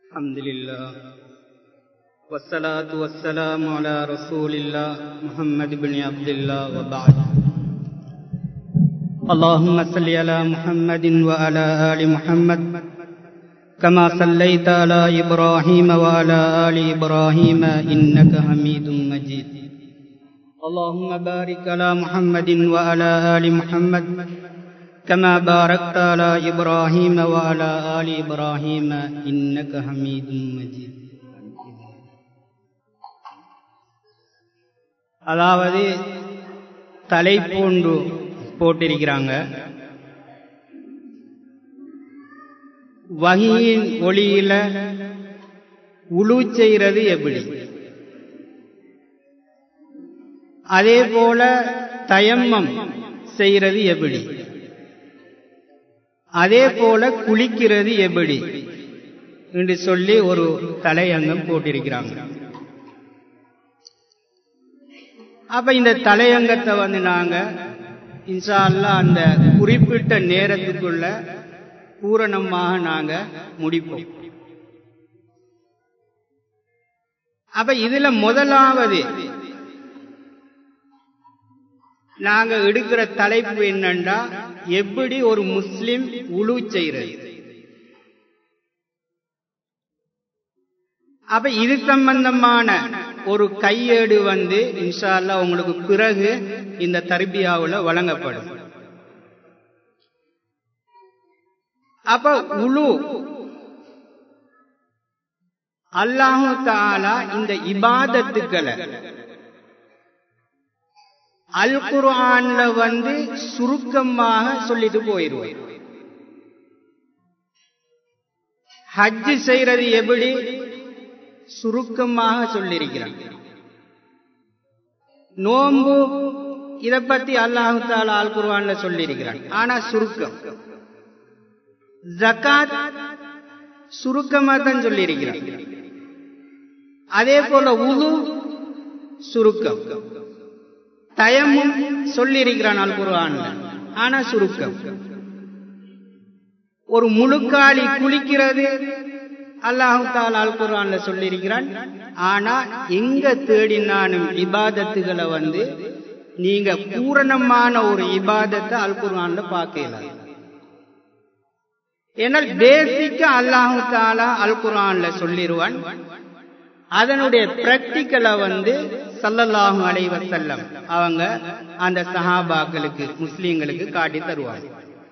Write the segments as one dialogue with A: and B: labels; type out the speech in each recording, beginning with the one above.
A: الحمد لله والصلاة والسلام على رسول الله محمد بن عبد الله وبعد اللهم صل على محمد وعلى آل محمد كما صليت على إبراهيم وعلى آل إبراهيم إنك حميد مجيد اللهم بارك على محمد وعلى آل محمد كما باركت على إبراهيم وعلى آل إبراهيم إنك حميد مجيد அதாவது தலைப்போன்று போட்டிருக்கிறாங்க வகியின் ஒளியில உழு செய்கிறது எப்படி அதே போல தயம்மம் செய்கிறது எப்படி அதே போல குளிக்கிறது எப்படி என்று சொல்லி ஒரு தலையங்கம் போட்டிருக்கிறாங்க அப்ப இந்த தலையங்கத்தை வந்து நாங்க இன்ஷா அல்லா அந்த குறிப்பிட்ட நேரத்துக்குள்ள பூரணமாக நாங்க முடிப்போம் அப்ப இதுல முதலாவது நாங்க எடுக்கிற தலைப்பு என்னண்டா எப்படி ஒரு முஸ்லிம் உழு செய்யறது அப்ப இது சம்பந்தமான ஒரு கையேடு வந்து இன்ஷால்லா உங்களுக்கு பிறகு இந்த தர்பியாவில் வழங்கப்படும் அப்ப உழு அல்லாஹு தாலா இந்த இபாதத்துக்களை அல் குர்ஆன்ல வந்து சுருக்கமாக சொல்லிட்டு போயிருவோம் ஹஜ் செய்யறது எப்படி சுருக்கமாக சொல்லியிருக்கிறான் நோம்பு இத பத்தி அல்லாஹு தாலா அல் குர்ஆன்ல சொல்லியிருக்கிறான் ஆனா சுருக்கம் ஜகாத் சுருக்கமா தான் சொல்லியிருக்கிறான் அதே போல உது சுருக்கம் தயமும் சொல்லியிருக்கிறான் அல் குர்ஆன்ல ஆனா சுருக்கம் ஒரு முழுக்காலி குளிக்கிறது அல்லாஹு தாலா அல் குர்ஆன்ல சொல்லியிருக்கிறான் ஆனா எங்க தேடினாலும் இபாதத்துகளை வந்து நீங்க பூரணமான ஒரு இபாதத்தை அல் குர்ஆன்ல பார்க்கலாம் ஏன்னால் பேசிக்கா அல்லாஹு தாலா அல் குர்ஆன்ல சொல்லிடுவான் அதனுடைய பிராக்டிக்கலை வந்து சல்லல்லாஹு அலைவசல்லம் அவங்க அந்த சஹாபாக்களுக்கு முஸ்லீம்களுக்கு காட்டி தருவாங்க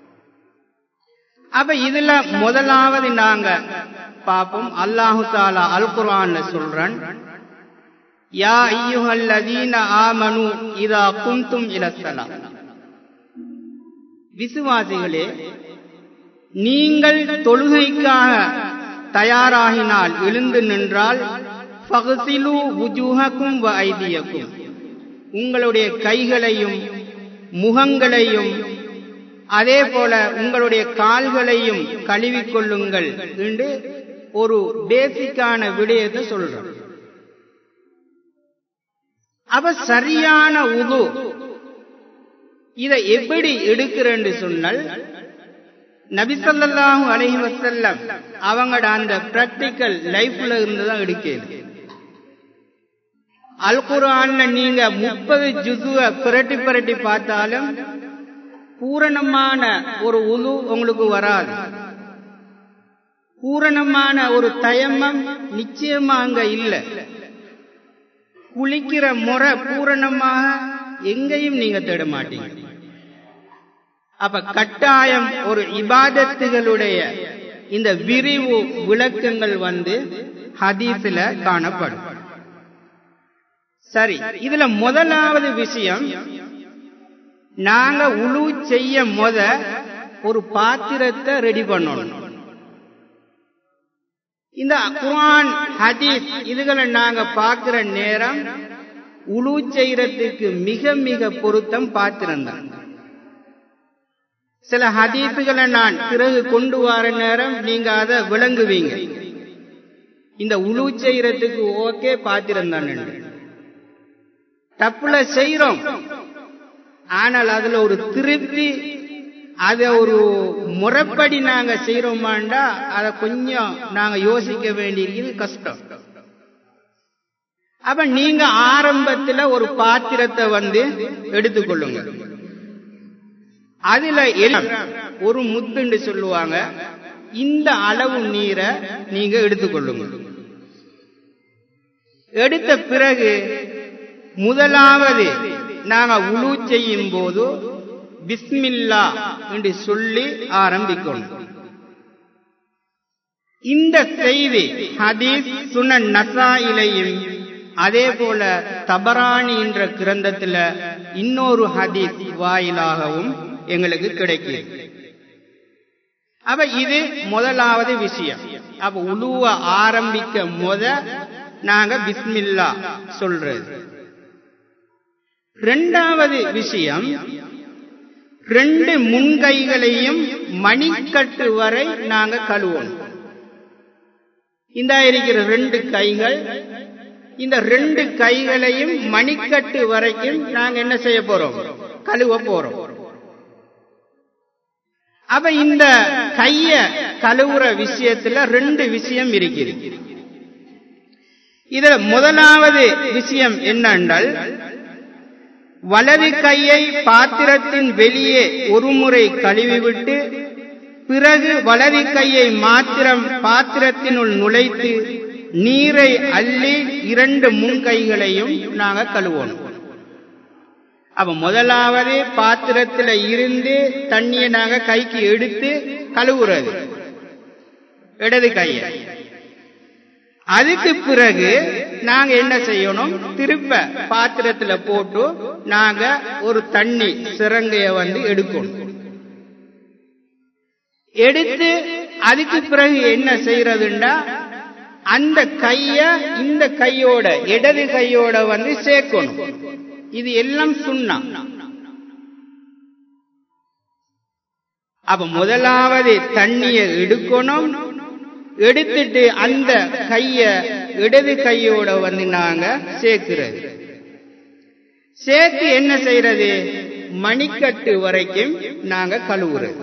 A: அப்ப இதுல முதலாவது நாங்க பார்ப்போம் அல்லாஹு தாலா அல் குர்ஆன்ல சொல்றான் யா ஐயுஹல்லதீன ஆமனு இதா குந்தும் இலஸ்ஸலாம் விசுவாசிகளே நீங்கள் தொழுகைக்காக தயாராகினால் எழுந்து நின்றால் ஃபகசிலு வுஜூஹக்கும் வ ஐதியக்கும் உங்களுடைய கைகளையும் முகங்களையும் அதே போல உங்களுடைய கால்களையும் கழுவிக்கொள்ளுங்கள் என்று ஒரு பேசிக்கான விடயத்தை சொல்றோம் அப்ப சரியான உது இதை எப்படி எடுக்கிறேன்னு சொன்னால் நபிசல்லாஹு அலஹி வசல்லம் அவங்களோட அந்த பிராக்டிக்கல் லைஃப்ல இருந்துதான் எடுக்கிறது அல் குரான்ல நீங்க முப்பது ஜுசுவ பிரட்டி பிரட்டி பார்த்தாலும் பூரணமான ஒரு உழு உங்களுக்கு வராது பூரணமான ஒரு தயமம் நிச்சயமா அங்க இல்ல குளிக்கிற முறை பூரணமாக எங்கேயும் நீங்க தேட மாட்டீங்க அப்ப கட்டாயம் ஒரு இபாதத்துகளுடைய இந்த விரிவு விளக்கங்கள் வந்து ஹதீஸ்ல காணப்படும் சரி இதுல முதலாவது விஷயம் நாங்க உழு செய்ய முத ஒரு பாத்திரத்தை ரெடி பண்ணணும் இந்த குரான் ஹதீஸ் இதுகளை நாங்க பார்க்கிற நேரம் உழு செய்யறதுக்கு மிக மிக பொருத்தம் பாத்திரம் தான் சில ஹதீஸுகளை நான் பிறகு கொண்டு வர நேரம் நீங்க அதை விளங்குவீங்க இந்த உழு செய்யறதுக்கு ஓகே பாத்திரம் தான் தப்புல செய்யறோம் ஆனால் அதுல ஒரு திருப்தி அதை ஒரு முறைப்படி நாங்க செய்யறோமாண்டா அதை கொஞ்சம் நாங்க யோசிக்க வேண்டியிருக்கிறது கஷ்டம் அப்ப நீங்க ஆரம்பத்துல ஒரு பாத்திரத்தை வந்து எடுத்துக்கொள்ளுங்க அதுல எல்லாம் ஒரு முத்துன்னு சொல்லுவாங்க இந்த அளவு நீரை நீங்க எடுத்துக்கொள்ளுங்க எடுத்த பிறகு முதலாவது நாங்க உழு செய்யும் போது பிஸ்மில்லா என்று சொல்லி ஆரம்பிக்கணும் இந்த செய்தி ஹதீஸ் சுனன் நசாயிலையும் அதே போல தபராணி என்ற கிரந்தத்துல இன்னொரு ஹதீஸ் வாயிலாகவும் எங்களுக்கு கிடைக்குது அப்ப இது முதலாவது விஷயம் அப்ப உழுவ ஆரம்பிக்க முத நாங்க பிஸ்மில்லா சொல்றது ரெண்டாவது விஷயம் ரெண்டு முன்கைகளையும் மணிக்கட்டு வரை நாங்க கழுவணும் இந்த இருக்கிற ரெண்டு கைகள் இந்த ரெண்டு கைகளையும் மணிக்கட்டு வரைக்கும் நாங்க என்ன செய்ய போறோம் கழுவ போறோம் அப்ப இந்த கைய கழுவுற விஷயத்துல ரெண்டு விஷயம் இருக்குது இதுல முதலாவது விஷயம் என்னென்றால் வலது கையை பாத்திரத்தின் வெளியே ஒரு முறை கழுவிவிட்டு பிறகு வலது கையை மாத்திரம் பாத்திரத்தினுள் நுழைத்து நீரை அள்ளி இரண்டு முன்கைகளையும் நாங்க கழுவணும் அப்ப முதலாவது பாத்திரத்துல இருந்து தண்ணியை நாங்க கைக்கு எடுத்து கழுவுறது இடது கைய அதுக்கு பிறகு நாங்க என்ன செய்யணும் திருப்ப பாத்திரத்துல போட்டு நாங்க ஒரு தண்ணி சிறங்கைய வந்து எடுக்கணும் எடுத்து அதுக்கு பிறகு என்ன செய்யறதுண்டா அந்த கைய இந்த கையோட இடது கையோட வந்து சேர்க்கணும் இது எல்லாம் சுண்ணா அப்ப முதலாவது தண்ணிய எடுக்கணும் எடுத்துட்டு அந்த கைய இடது கையோட வந்து நாங்க சேர்க்கிறது சேர்த்து என்ன செய்யறது மணிக்கட்டு வரைக்கும் நாங்க கழுவுறது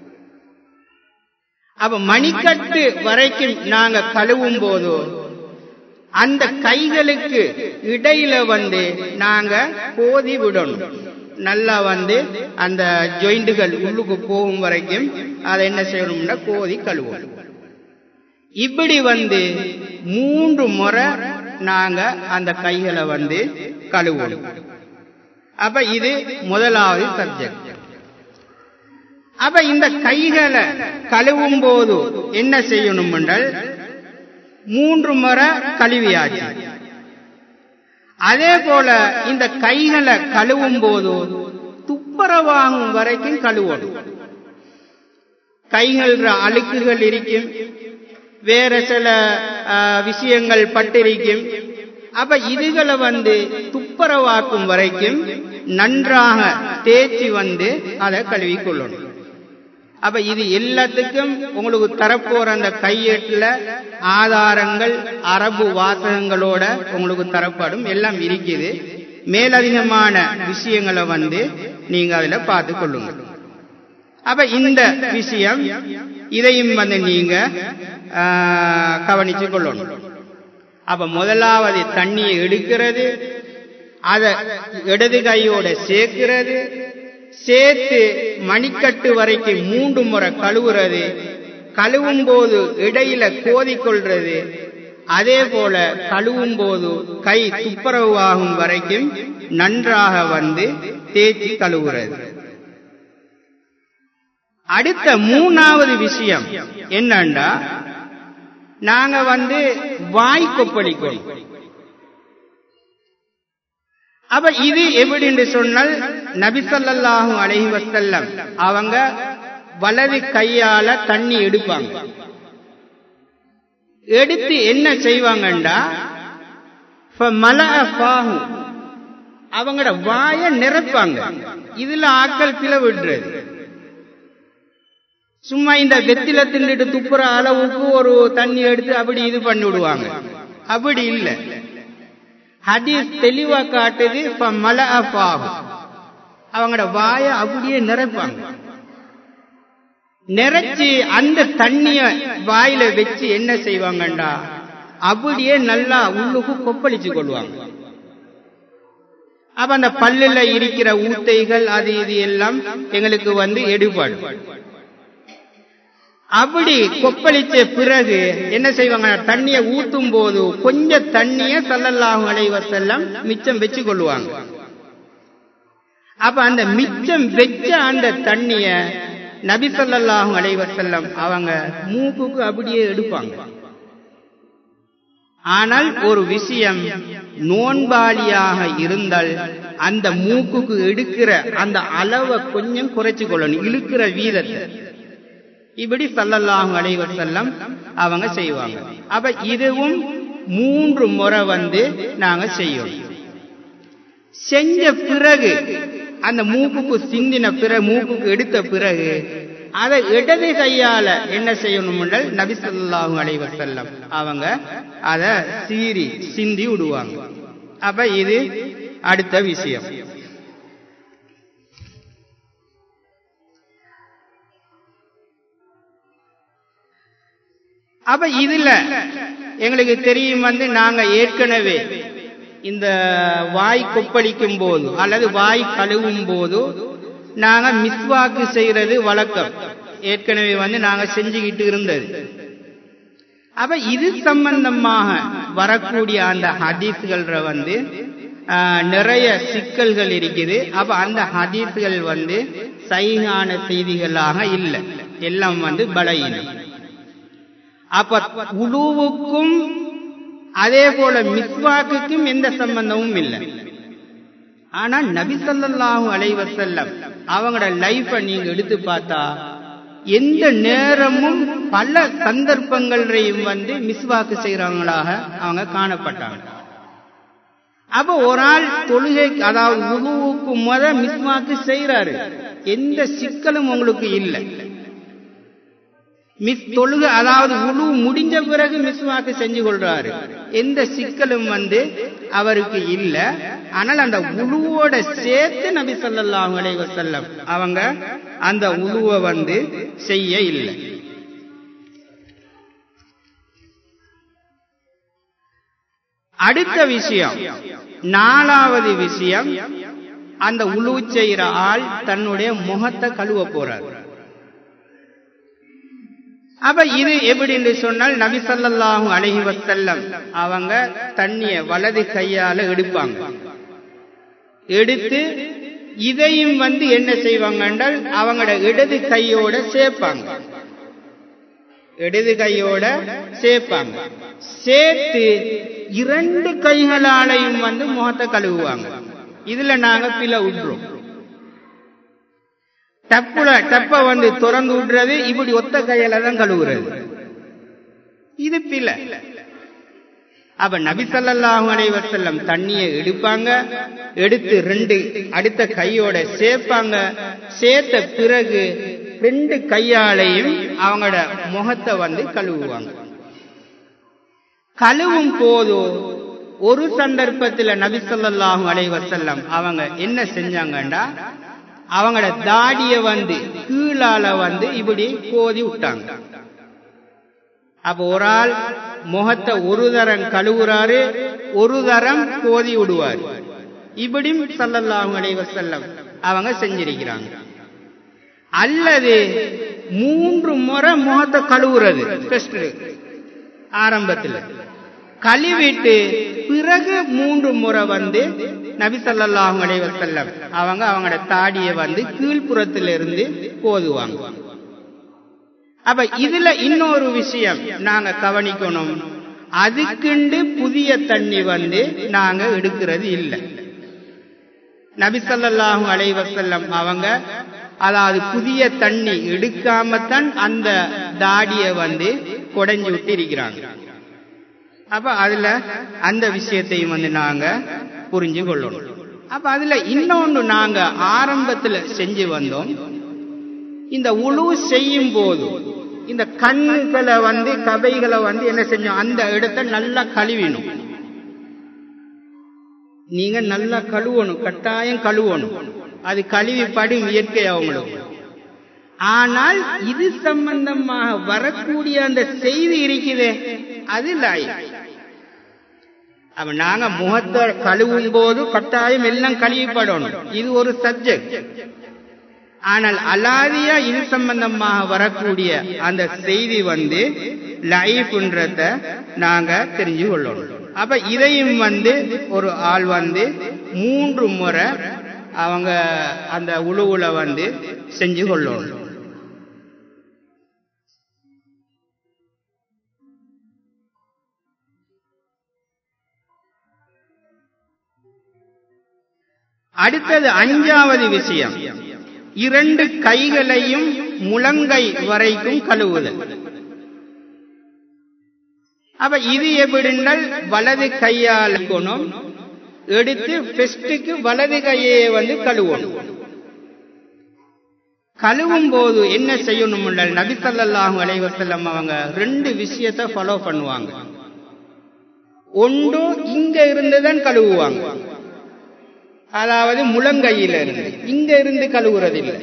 A: அப்ப மணிக்கட்டு வரைக்கும் நாங்க கழுவும் போதோ அந்த கைகளுக்கு இடையில வந்து நாங்க கோதி விடணும் நல்லா வந்து அந்த ஜொயிண்டுகள் உள்ளுக்கு போகும் வரைக்கும் அதை என்ன செய்யணும்னா கோதி கழுவணும் இப்படி வந்து மூன்று முறை நாங்க அந்த கைகளை வந்து கழுவணும் அப்ப இது முதலாவது சப்ஜெக்ட் அப்ப இந்த கைகளை கழுவும் போது என்ன செய்யணும் என்றால் மூன்று முறை கழுவியாச்சு அதே போல இந்த கைகளை கழுவும் போது துப்புரவாகும் வரைக்கும் கழுவணும் கைகள் அழுக்குகள் இருக்கும் வேற சில விஷயங்கள் பட்டிருக்கும் அப்ப இதுகளை வந்து துப்புரவாக்கும் வரைக்கும் நன்றாக தேய்ச்சி வந்து அதை கழுவி கொள்ளணும் அப்ப இது எல்லாத்துக்கும் உங்களுக்கு தரப்போற அந்த கையேட்டுல ஆதாரங்கள் அரபு வாசகங்களோட உங்களுக்கு தரப்படும் எல்லாம் இருக்குது மேலதிகமான விஷயங்களை வந்து நீங்க அதுல பார்த்து கொள்ளுங்க அப்ப இந்த விஷயம் இதையும் வந்து நீங்க கவனிச்சு கொள்ளணும் அப்ப முதலாவது தண்ணியை எடுக்கிறது அத இடது கையோட சேர்க்கிறது சேர்த்து மணிக்கட்டு வரைக்கும் மூன்று முறை கழுவுறது கழுவும் போது இடையில கோதிக்கொள்றது அதே போல கழுவும் போது கை துப்புரவாகும் வரைக்கும் நன்றாக வந்து தேய்ச்சி கழுவுறது அடுத்த மூணாவது விஷயம் என்னண்டா நாங்க வந்து வாய் கொப்பளிக்கணும் அப்ப இது எப்படி என்று சொன்னால் நபிசல்லாஹும் அலஹி வசல்லம் அவங்க வலது கையால தண்ணி எடுப்பாங்க எடுத்து என்ன செய்வாங்கண்டா அவங்களோட வாய நிரப்பாங்க இதுல ஆக்கள் பிள விடுறது சும்மா இந்த வெத்தில தின்னுட்டு துப்புற அளவுக்கு ஒரு தண்ணி எடுத்து அப்படி இது பண்ணி விடுவாங்க அப்படி இல்லை ஹதீஸ் தெளிவா காட்டுது மல அவங்களோட வாய அப்படியே நிரப்பாங்க நிறைச்சி அந்த தண்ணிய வாயில வச்சு என்ன செய்வாங்கண்டா அப்படியே நல்லா உள்ளுக்கு கொப்பளிச்சு கொள்வாங்க அப்ப அந்த பல்லுல இருக்கிற ஊத்தைகள் அது இது எல்லாம் எங்களுக்கு வந்து எடுபடும் அப்படி கொப்பளிச்ச பிறகு என்ன செய்வாங்க தண்ணிய ஊத்தும் போது கொஞ்சம் தண்ணிய சல்லல்லாஹு அலைவசல்லம் மிச்சம் வச்சு கொள்ளுவாங்க அப்ப அந்த மிச்சம் வச்ச அந்த தண்ணிய நபி சல்லாஹூ அலைவசல்லம் அவங்க மூக்குக்கு அப்படியே எடுப்பாங்க ஆனால் ஒரு விஷயம் நோன்பாளியாக இருந்தால் அந்த மூக்குக்கு எடுக்கிற அந்த அளவை கொஞ்சம் குறைச்சு கொள்ளணும் இழுக்கிற வீதத்தை இப்படி சல்லல்லாஹு அலைவர் செல்லம் அவங்க செய்வாங்க அப்ப இதுவும் மூன்று முறை வந்து நாங்க செய்யணும் செஞ்ச பிறகு அந்த மூக்குக்கு சிந்தின பிறகு மூக்குக்கு எடுத்த பிறகு அதை இடது கையால என்ன செய்யணும் என்றால் நபி சொல்லாஹு அலைவர் செல்லம் அவங்க அத சீறி சிந்தி விடுவாங்க அப்ப இது அடுத்த விஷயம் அப்ப இதுல எங்களுக்கு தெரியும் வந்து நாங்க ஏற்கனவே இந்த வாய் கொப்பளிக்கும் போது அல்லது வாய் கழுவும் போது நாங்க மிஸ்வாக்கு செய்யறது வழக்கம் ஏற்கனவே வந்து நாங்க செஞ்சுக்கிட்டு இருந்தது அப்ப இது சம்பந்தமாக வரக்கூடிய அந்த ஹதீஸ்கள் வந்து நிறைய சிக்கல்கள் இருக்குது அப்ப அந்த ஹதீஸ்கள் வந்து சைகான செய்திகளாக இல்லை எல்லாம் வந்து பலயினம் அப்ப உழுவுக்கும் அதே போல மிஸ்வாக்குக்கும் எந்த சம்பந்தமும் இல்லை ஆனா நபிசல்லாஹு அலைவசல்லம் அவங்களோட லைஃப நீங்க எடுத்து பார்த்தா எந்த நேரமும் பல சந்தர்ப்பங்களையும் வந்து மிஸ்வாக்கு செய்யறவங்களாக அவங்க காணப்பட்டாங்க அப்ப ஒரு ஆள் தொழுகை அதாவது உருவுக்கு முத மிஸ்வாக்கு செய்யறாரு எந்த சிக்கலும் உங்களுக்கு இல்லை மிஸ் தொழுக அதாவது உழு முடிஞ்ச பிறகு மிஸ்வாக்கு செஞ்சு கொள்றாரு எந்த சிக்கலும் வந்து அவருக்கு இல்ல ஆனால் அந்த உழுவோட சேர்த்து நபி சொல்லாஹு அலைஹி வஸல்லம் அவங்க அந்த உழுவ வந்து செய்ய இல்லை அடுத்த விஷயம் நாலாவது விஷயம் அந்த உழு செய்யற ஆள் தன்னுடைய முகத்தை கழுவ போறார் அப்ப இது எப்படின்னு சொன்னால் நபி சல்லாஹூ அலஹி வசல்லம் அவங்க தண்ணிய வலது கையால எடுப்பாங்க எடுத்து இதையும் வந்து என்ன செய்வாங்க என்றால் அவங்களோட இடது கையோட சேர்ப்பாங்க இடது கையோட சேர்ப்பாங்க சேர்த்து இரண்டு கைகளாலையும் வந்து முகத்தை கழுவுவாங்க இதுல நாங்க பில விடுறோம் டப்புல டப்ப வந்து திறந்து விடுறது இப்படி ஒத்த கையில தான் கழுவுறது இது பில அப்ப நபி சல்லாஹூ அலைவசல்லம் தண்ணியை எடுப்பாங்க எடுத்து ரெண்டு அடுத்த கையோட சேர்ப்பாங்க சேர்த்த பிறகு ரெண்டு கையாலையும் அவங்களோட முகத்தை வந்து கழுவுவாங்க கழுவும் போது ஒரு சந்தர்ப்பத்தில் நபி சொல்லாஹும் அலைவசல்லம் அவங்க என்ன செஞ்சாங்கண்டா அவங்களோட தாடிய வந்து கீழால வந்து இப்படி கோதி விட்டாங்க அப்ப ஒரு ஆள் முகத்தை ஒரு தரம் கழுவுறாரு ஒரு தரம் கோதி விடுவார் இப்படியும் சல்லல்லாஹு அலைவசல்லம் அவங்க செஞ்சிருக்கிறாங்க அல்லது மூன்று முறை முகத்தை கழுவுறது ஃபர்ஸ்ட் ஆரம்பத்தில் கழுவிட்டு பிறகு மூன்று முறை வந்து நபி சல்லாஹு அலைவசல்லம் அவங்க அவங்களோட தாடியை வந்து கீழ்ப்புறத்திலிருந்து போதுவாங்க அப்ப இதுல இன்னொரு விஷயம் நாங்க கவனிக்கணும் அதுக்குண்டு புதிய தண்ணி வந்து நாங்க எடுக்கிறது இல்லை நபி சல்லாஹூ அலைவசல்லம் அவங்க அதாவது புதிய தண்ணி எடுக்காமத்தான் அந்த தாடிய வந்து குடைஞ்சு விட்டு இருக்கிறாங்க அப்ப அதுல அந்த விஷயத்தையும் வந்து நாங்க புரிஞ்சு கொள்ளணும் அப்ப அதுல இன்னொன்னு நாங்க ஆரம்பத்துல செஞ்சு வந்தோம் இந்த உழு செய்யும் போது இந்த கண்ணுகளை வந்து கபைகளை வந்து என்ன செஞ்சோம் அந்த இடத்த நல்லா கழுவிணும் நீங்க நல்லா கழுவணும் கட்டாயம் கழுவணும் அது கழுவி படும் இயற்கை அவங்களுக்கு
B: ஆனால் இது சம்பந்தமாக வரக்கூடிய அந்த செய்தி இருக்குதே அது லாய் அப்ப நாங்க முகத்தை கழுவும் போது கட்டாயம் எல்லாம் கழுவிப்படணும் இது ஒரு சப்ஜெக்ட் ஆனால் அலாதியா இது சம்பந்தமாக வரக்கூடிய அந்த செய்தி வந்து லைஃப்ன்றத நாங்க தெரிஞ்சு கொள்ளணும் அப்ப இதையும் வந்து ஒரு ஆள் வந்து மூன்று முறை அவங்க அந்த உழுவுல வந்து செஞ்சு கொள்ளணும் அடுத்தது அஞ்சாவது விஷயம் இரண்டு கைகளையும் முழங்கை வரைக்கும் கழுவுதல் அப்ப இது எப்படினால் வலது கையால் குணம் எடுத்து பெஸ்டுக்கு வலது கையை வந்து கழுவணும் கழுவும் போது என்ன செய்யணும் நபி சல்லாஹூ அலைவசல்லம் அவங்க ரெண்டு விஷயத்தை ஃபாலோ பண்ணுவாங்க ஒன்று இங்க இருந்துதான் கழுவுவாங்க அதாவது முழங்கையில இருந்து இங்க இருந்து கழுவுறதில்லை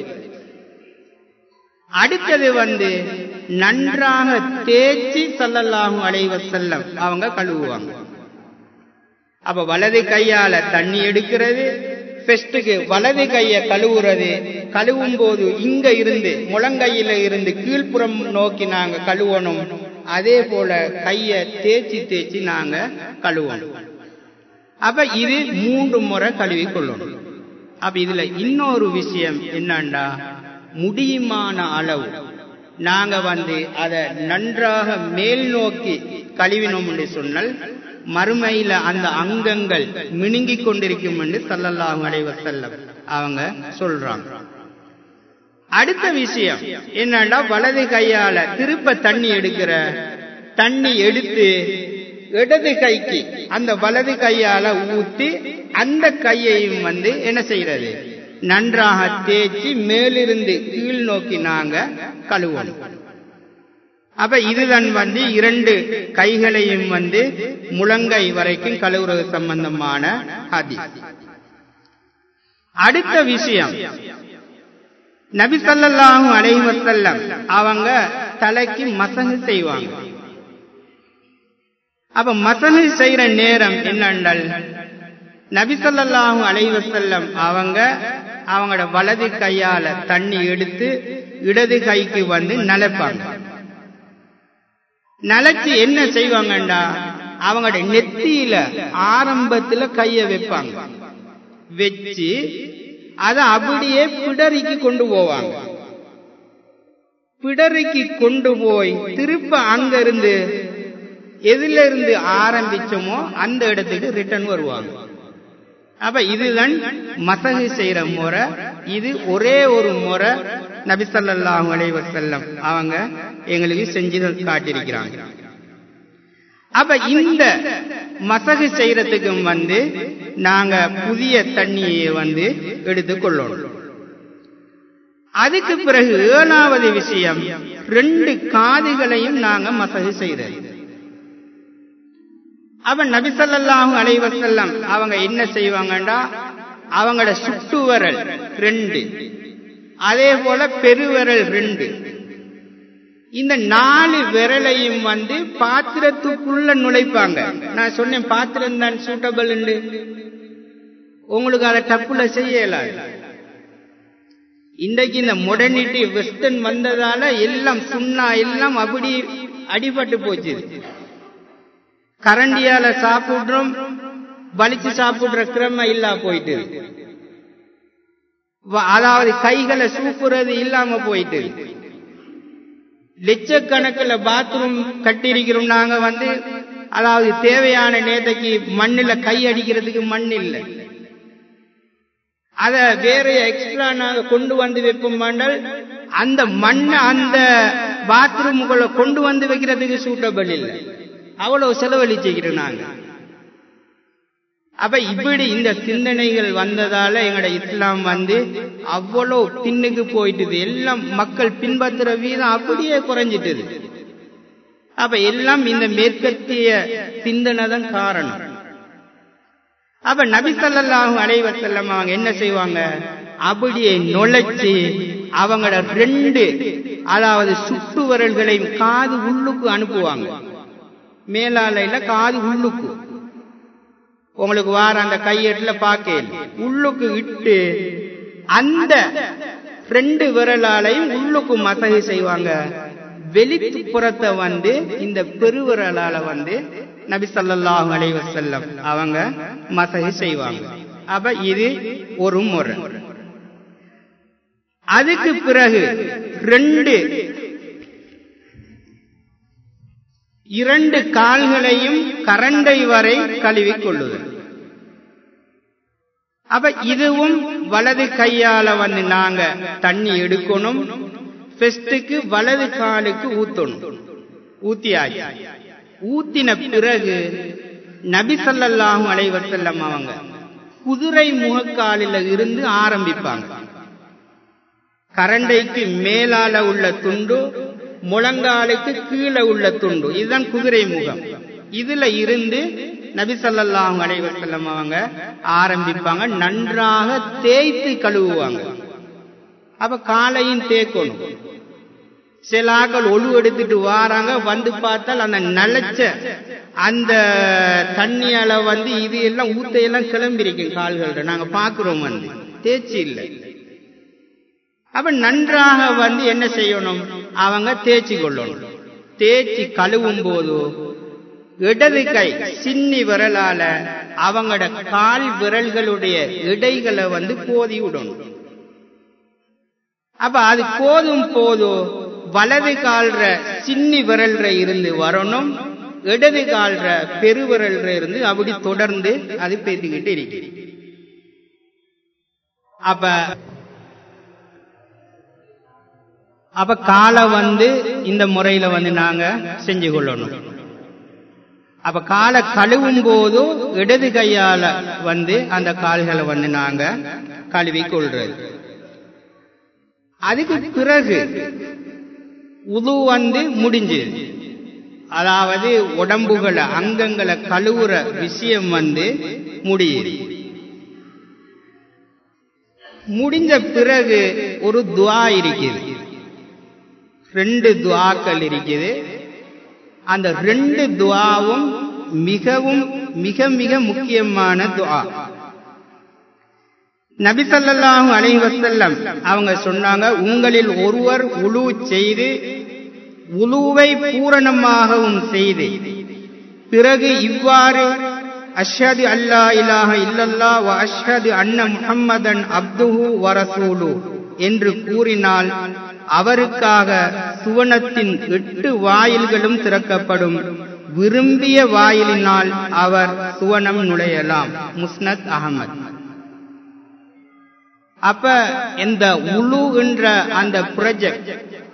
B: அடுத்தது வந்து நன்றாக தேய்ச்சி சல்லல்லாஹும் அலைவ செல்லம் அவங்க கழுவுவாங்க அப்ப வலது கையால தண்ணி எடுக்கிறது பெஸ்டுக்கு வலது கைய கழுவுறது கழுவும் போது இங்க இருந்து முழங்கையில இருந்து கீழ்ப்புறம் நோக்கி நாங்க கழுவணும் அதே போல கைய தேய்ச்சி தேய்ச்சி நாங்க கழுவணும் அப்ப இது மூன்று முறை கழுவி கொள்ளணும் அப்ப இதுல இன்னொரு விஷயம் என்னண்டா முடியுமான அளவு நாங்க வந்து அதை நன்றாக மேல் நோக்கி கழுவினோம் என்று சொன்னால் மறுமையில அந்த அங்கங்கள் மினுங்கி கொண்டிருக்கும் என்று சல்லல்லாஹு அலைவ செல்லம் அவங்க சொல்றாங்க அடுத்த விஷயம் என்னன்னா வலது கையால திருப்ப தண்ணி எடுக்கிற தண்ணி எடுத்து இடது கைக்கு அந்த வலது கையால ஊத்தி அந்த கையையும் வந்து என்ன செய்யறது நன்றாக தேய்ச்சி மேலிருந்து கீழ் நோக்கி நாங்க கழுவணும் அப்ப இதுதான் வந்து இரண்டு கைகளையும் வந்து முழங்கை வரைக்கும் கழுவுறது சம்பந்தமான ஹதி அடுத்த விஷயம் நபி சல்லாஹூ அலைஹி வசல்லம் அவங்க தலைக்கு மசகு செய்வாங்க அப்ப மசகு செய்யற நேரம் என்னென்றால் நபிசல்லாஹும் அலைவசல்லம் அவங்க அவங்களோட வலது கையால தண்ணி எடுத்து இடது கைக்கு வந்து நலைப்பாங்க நலைச்சு என்ன செய்வாங்கண்டா அவங்களோட நெத்தியில ஆரம்பத்துல கைய வைப்பாங்க வச்சு அதை அப்படியே பிடரிக்கு கொண்டு போவாங்க பிடரிக்கு கொண்டு போய் திருப்ப அங்க இருந்து எதுல இருந்து ஆரம்பிச்சோமோ அந்த இடத்துக்கு ரிட்டர்ன் வருவாங்க அப்ப இதுதான் மசகு செய்யற முறை இது ஒரே ஒரு முறை நபிசல்லாஹு அலைவசல்லம் அவங்க எங்களுக்கு செஞ்சு காட்டியிருக்கிறாங்க அப்ப இந்த மசகு செய்யறதுக்கும் வந்து நாங்க புதிய தண்ணியை வந்து எடுத்துக்கொள்ளணும் அதுக்கு பிறகு ஏழாவது விஷயம் ரெண்டு காதுகளையும் நாங்க மசகு செய்யறது அவன் நபிசல்லாஹு அலைவசல்லம் அவங்க என்ன செய்வாங்கண்டா அவங்களோட சுட்டு விரல் ரெண்டு அதே போல பெருவிரல் ரெண்டு இந்த நாலு விரலையும் வந்து பாத்திரத்துக்குள்ள நுழைப்பாங்க நான் சொன்னேன் பாத்திரம் தான் சூட்டபிள் உங்களுக்கு அதை டப்புல செய்யலாது இன்றைக்கு இந்த மொடர்னிட்டி வெஸ்டர்ன் வந்ததால எல்லாம் சுண்ணா எல்லாம் அப்படி அடிபட்டு போச்சு கரண்டியால சாப்பிடுறோம் வலிச்சு சாப்பிடுற கிரம இல்லா போயிட்டு அதாவது கைகளை சூப்புறது இல்லாம போயிட்டு லட்சக்கணக்கில் பாத்ரூம் கட்டியிருக்கிறோம் நாங்க வந்து அதாவது தேவையான நேதைக்கு மண்ணில கை அடிக்கிறதுக்கு மண் இல்லை அத வேற எக்ஸ்ட்ரா நாங்க கொண்டு வந்து வைப்போம் மாண்டால் அந்த மண்ணை அந்த பாத்ரூமுக்குள்ள கொண்டு வந்து வைக்கிறதுக்கு சூட்டபிள் இல்லை அவ்வளவு செலவழிச்சுக்கிறோம் நாங்க அப்ப இப்படி இந்த சிந்தனைகள் வந்ததால எங்கட இஸ்லாம் வந்து அவ்வளவு பின்னுக்கு போயிட்டுது எல்லாம் மக்கள் பின்பற்றுற வீதம் அப்படியே குறைஞ்சிட்டுது அப்ப எல்லாம் இந்த மேற்கத்திய சிந்தனை தான் காரணம் அப்ப நபி சல்லாஹு அலைவசல்லம் அவங்க என்ன செய்வாங்க அப்படியே நுழைச்சு அவங்களோட ரெண்டு அதாவது சுட்டு விரல்களையும் காது உள்ளுக்கு அனுப்புவாங்க மேலாலையில காது உள்ளுக்கு உங்களுக்கு வார அந்த கையெட்டுல பார்க்க உள்ளுக்கு இட்டு அந்த ரெண்டு விரலாலையும் உள்ளுக்கு மசகை செய்வாங்க வெளிப்புறத்தை வந்து இந்த பெருவிரலால வந்து நபி ஸல்லல்லாஹு அலைஹி வஸல்லம் அவங்க மசகை செய்வாங்க அப்ப இது ஒரு முறை அதுக்கு பிறகு ரெண்டு இரண்டு கால்களையும் கரண்டை வரை கழுவிக் கொள்ளுதல் அப்ப இதுவும் வலது கையால வந்து நாங்க தண்ணி எடுக்கணும் ஃபெஸ்டுக்கு வலது காலுக்கு ஊத்தணும் ஊத்தியாச்சு ஊத்தின பிறகு நபி ஸல்லல்லாஹு அலைஹி வஸல்லம் அவங்க குதிரை முகக்காலில இருந்து ஆரம்பிப்பாங்க கரண்டைக்கு மேலால உள்ள துண்டு முழங்காலுக்கு கீழே உள்ள துண்டு இதுதான் குதிரை முகம் இதுல இருந்து நபி ஸல்லல்லாஹு அலைஹி வஸல்லம் அவங்க ஆரம்பிப்பாங்க நன்றாக தேய்த்து கழுவுவாங்க அப்ப காலையும் தேய்க்கணும் சில ஆக்கள் ஒழு எடுத்துட்டு வாராங்க வந்து பார்த்தால் அந்த நலச்ச அந்த தண்ணியால வந்து இது எல்லாம் ஊத்தையெல்லாம் கிளம்பிருக்கும் கால்கள்ட்ட நாங்க பாக்குறோம் வந்து தேய்ச்சி இல்லை அப்ப நன்றாக வந்து என்ன செய்யணும் அவங்க தேய்ச்சி கொள்ளணும் தேய்ச்சி கழுவும் போது இடது கை சின்னி விரலால அவங்களோட கால் விரல்களுடைய இடைகளை வந்து கோதி விடணும் அப்ப அது கோதும் போதும் வலது கால்ற சின்னி விரல்ற இருந்து வரணும் இடது கால்ற பெருவிரல்ற இருந்து அப்படி தொடர்ந்து அது பேசிக்கிட்டு இருக்கு அப்ப அப்ப காலை வந்து இந்த முறையில வந்து நாங்க செஞ்சு கொள்ளணும் அப்ப காலை கழுவும் போது இடது கையால வந்து அந்த கால்களை வந்து நாங்க கழுவி கொள்றது அதுக்கு பிறகு உது வந்து முடிஞ்சது அதாவது உடம்புகளை அங்கங்களை கழுவுற விஷயம் வந்து முடியுது முடிஞ்ச பிறகு ஒரு துவா இருக்குது ரெண்டு துவாக்கள் இருக்குது அந்த ரெண்டு துவாவும் மிகவும் மிக மிக முக்கியமான துவா நபி ஸல்லல்லாஹு அலைஹி வஸல்லம் அவங்க சொன்னாங்க உங்களில் ஒருவர் உழு செய்து உழுவை பூரணமாகவும் செய்து பிறகு இவ்வாறு அஷ்ஹது அல்லா இலாஹ இல்லல்லா வ அஷ்ஹது அன்ன முஹம்மதன் அப்துஹு வ ரசூலு என்று கூறினால் அவருக்காக சுவனத்தின் எட்டு வாயில்களும் திறக்கப்படும் விரும்பிய வாயிலினால் அவர் சுவனம் நுழையலாம் முஸ்னத் அகமது அப்ப இந்த உழு என்ற அந்த ப்ரொஜெக்ட்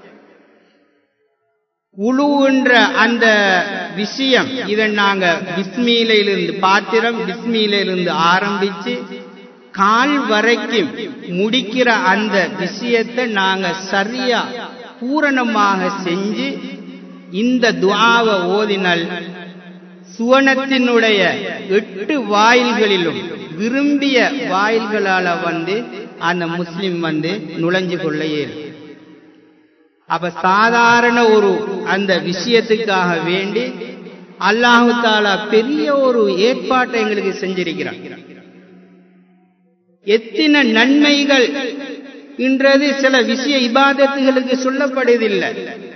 B: உழு என்ற அந்த விஷயம் இதை நாங்க பிஸ்மீலையிலிருந்து பாத்திரம் பிஸ்மீலையிலிருந்து ஆரம்பிச்சு கால் வரைக்கும் முடிக்கிற அந்த விஷயத்தை நாங்க சரியா பூரணமாக செஞ்சு இந்த துவாவை ஓதினால் சுவனத்தினுடைய எட்டு வாயில்களிலும் விரும்பிய வாயில்களால வந்து அந்த முஸ்லிம் வந்து நுழைஞ்சு கொள்ள இயலும் அப்ப சாதாரண ஒரு அந்த விஷயத்துக்காக வேண்டி அல்லாஹு தாலா பெரிய ஒரு ஏற்பாட்டை எங்களுக்கு செஞ்சிருக்கிறான் எத்தனை நன்மைகள் இன்றது சில விஷய இபாதத்துகளுக்கு சொல்லப்படுவதில்லை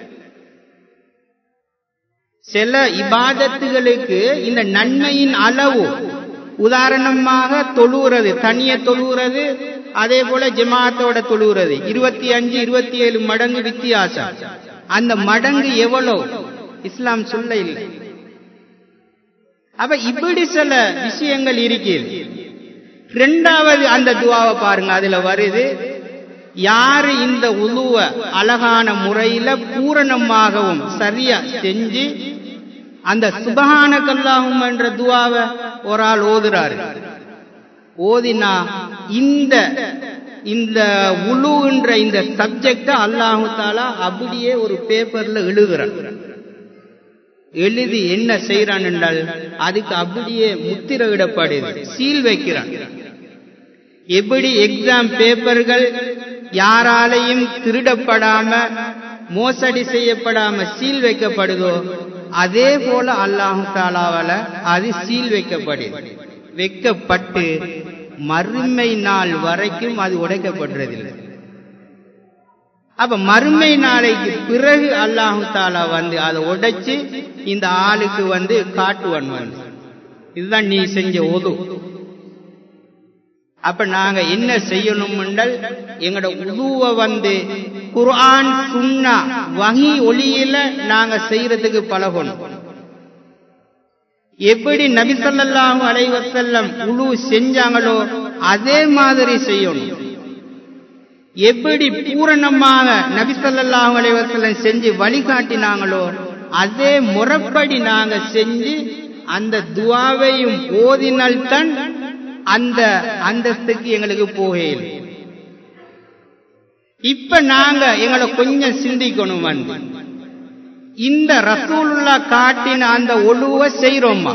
B: சில இபாதத்துகளுக்கு இந்த நன்மையின் அளவு உதாரணமாக தொழுகிறது தனிய தொழுகிறது அதே போல ஜமாத்தோட தொழுகிறது இருபத்தி அஞ்சு இருபத்தி ஏழு மடங்கு வித்தியாசம் அந்த மடங்கு எவ்வளவு இஸ்லாம் சொல்ல இல்லை அப்ப இப்படி சில விஷயங்கள் இருக்கிறது ரெண்டாவது அந்த துவாவை பாருங்க அதுல வருது யாரு இந்த உழுவ அழகான முறையில பூரணமாகவும் சரியா செஞ்சு அந்த சுபகான கல்லாகும் என்ற துவாவை ஒரு ஆள் ஓதுறாரு ஓதினா இந்த இந்த உழுன்ற இந்த சப்ஜெக்ட அல்லாஹு தாலா அப்படியே ஒரு பேப்பர்ல எழுதுறான் எழுதி என்ன செய்யறான் என்றால் அதுக்கு அப்படியே முத்திர இடப்படுது சீல் வைக்கிறான் எப்படி எக்ஸாம் பேப்பர்கள் யாராலையும் திருடப்படாம மோசடி செய்யப்படாம சீல் வைக்கப்படுதோ அதே போல அல்லாஹு தாலாவால அது சீல் வைக்கப்படுது வைக்கப்பட்டு மறுமை நாள் வரைக்கும் அது உடைக்கப்படுறதில்லை அப்ப மறுமை நாளைக்கு பிறகு அல்லாஹு தாலா வந்து அதை உடைச்சு இந்த ஆளுக்கு வந்து காட்டுவன் வந்து இதுதான் நீ செஞ்ச ஒது அப்ப நாங்க என்ன செய்யணும் என்றால் எங்களோட உதுவ வந்து குர்ஆன் சுன்னா வகி ஒளியில நாங்க செய்யறதுக்கு பழகணும் எப்படி நபி ஸல்லல்லாஹு அலைஹி வஸல்லம் உழு செஞ்சாங்களோ அதே மாதிரி செய்யணும் எப்படி பூரணமாக நபி ஸல்லல்லாஹு அலைஹி வஸல்லம் செஞ்சு வழிகாட்டினாங்களோ அதே முறைப்படி நாங்க செஞ்சு அந்த துவாவையும் ஓதினால்தான் அந்த அந்தஸ்துக்கு எங்களுக்கு போகையில் இப்ப நாங்க எங்களை கொஞ்சம் சிந்திக்கணும் வந்து இந்த ரசூலுல்லா காட்டின அந்த ஒழுவ செய்யறோமா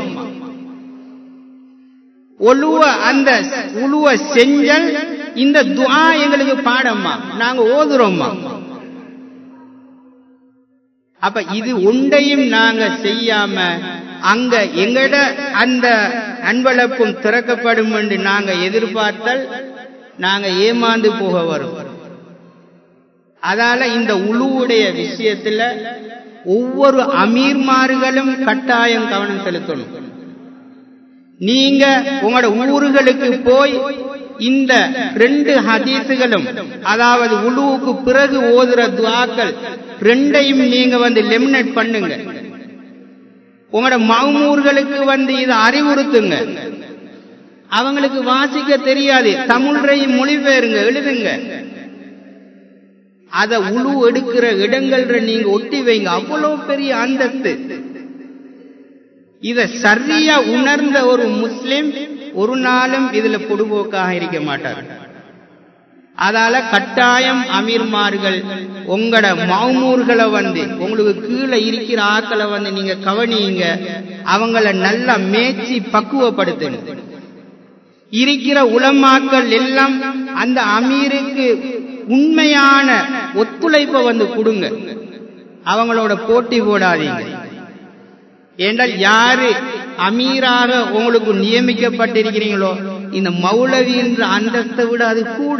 B: ஒழுவ அந்த உழுவ செஞ்சல் இந்த துஆ எங்களுக்கு பாடம்மா நாங்க ஓதுறோம்மா அப்ப இது ஒன்றையும் நாங்க செய்யாம அங்க எங்கட அந்த அன்பளப்பும் திறக்கப்படும் என்று நாங்க எதிர்பார்த்தால் நாங்க ஏமாந்து போக வரும் அதால இந்த உழுவுடைய விஷயத்துல ஒவ்வொரு அமீர்மார்களும் கட்டாயம் கவனம் செலுத்தணும் நீங்க உங்களோட ஊர்களுக்கு போய் இந்த ரெண்டு ஹதீசுகளும் அதாவது உழுவுக்கு பிறகு ஓதுற துவாக்கள் ரெண்டையும் நீங்க வந்து லெமினேட் பண்ணுங்க உங்களோட மவுமூர்களுக்கு வந்து இதை அறிவுறுத்துங்க அவங்களுக்கு வாசிக்க தெரியாது தமிழ்றையும் மொழிபெயருங்க எழுதுங்க அத உழு எடுக்கிற இடங்கள்ல நீங்க ஒட்டி வைங்க அவ்வளவு பெரிய அந்தஸ்து இத சரியா உணர்ந்த ஒரு முஸ்லிம் ஒரு நாளும் இதுல பொடுபோக்காக இருக்க மாட்டார் அதால கட்டாயம் அமீர்மார்கள் உங்களோட மவுமூர்களை வந்து உங்களுக்கு கீழே இருக்கிற ஆக்களை வந்து நீங்க கவனியுங்க அவங்கள நல்லா மேய்ச்சி பக்குவப்படுத்துங்க இருக்கிற உளமாக்கள் எல்லாம் அந்த அமீருக்கு உண்மையான ஒத்துழைப்பை வந்து கொடுங்க அவங்களோட போட்டி போடாதீங்க என்றால் யாரு அமீராக உங்களுக்கு நியமிக்கப்பட்டிருக்கிறீங்களோ இந்த மௌலவி என்ற அந்தஸ்தை விட அது கூட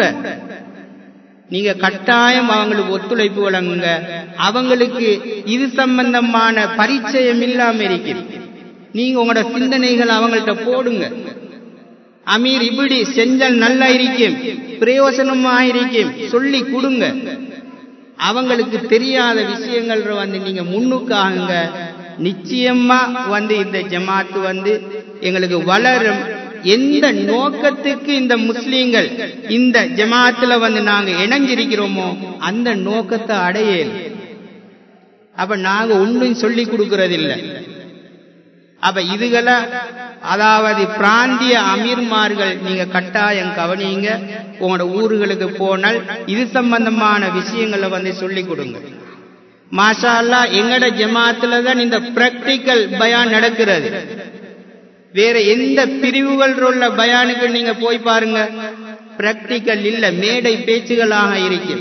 B: நீங்க கட்டாயம் அவங்களுக்கு ஒத்துழைப்பு வழங்குங்க அவங்களுக்கு இது சம்பந்தமான பரிச்சயம் இல்லாம இருக்குது நீங்க உங்களோட சிந்தனைகள் அவங்கள்ட்ட போடுங்க அமீர் இப்படி செஞ்சல் நல்லா இருக்கும் பிரயோசனமா இருக்கும் சொல்லி கொடுங்க அவங்களுக்கு தெரியாத விஷயங்கள் வந்து நீங்க முன்னுக்காகுங்க நிச்சயமா வந்து இந்த ஜமாத்து வந்து எங்களுக்கு வளரும் எந்த நோக்கத்துக்கு இந்த முஸ்லீம்கள் இந்த ஜமாத்துல வந்து நாங்க இணைஞ்சிருக்கிறோமோ அந்த நோக்கத்தை அடையல அப்ப நாங்க ஒன்றும் சொல்லி கொடுக்கறதில்லை அப்ப இதுகளை அதாவது பிராந்திய அமீர்மார்கள் நீங்க கட்டாயம் கவனிங்க உங்களோட ஊர்களுக்கு போனால் இது சம்பந்தமான விஷயங்களை வந்து சொல்லி கொடுங்க மாஷா அல்லா எங்கட ஜமாத்துல தான் இந்த பிராக்டிக்கல் பயான் நடக்கிறது வேற எந்த பிரிவுகள் உள்ள பயானுக்கு நீங்க போய் பாருங்க பிராக்டிக்கல் இல்ல மேடை பேச்சுகளாக இருக்கும்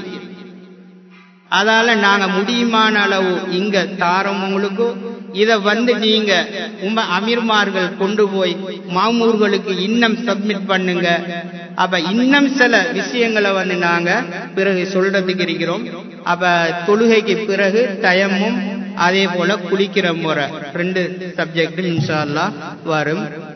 B: அதால நாங்க முடியுமான அளவு இங்க தாரோம் உங்களுக்கு இத வந்து நீங்க உங்க அமீர்மார்கள் கொண்டு போய் மாமூர்களுக்கு இன்னும் சப்மிட் பண்ணுங்க அப்ப இன்னும் சில விஷயங்களை வந்து நாங்க பிறகு சொல்றதுக்கு இருக்கிறோம் அப்ப தொழுகைக்கு பிறகு டயமும் அதே போல குளிக்கிற முறை ரெண்டு சப்ஜெக்டும் இன்ஷா அல்லா வரும்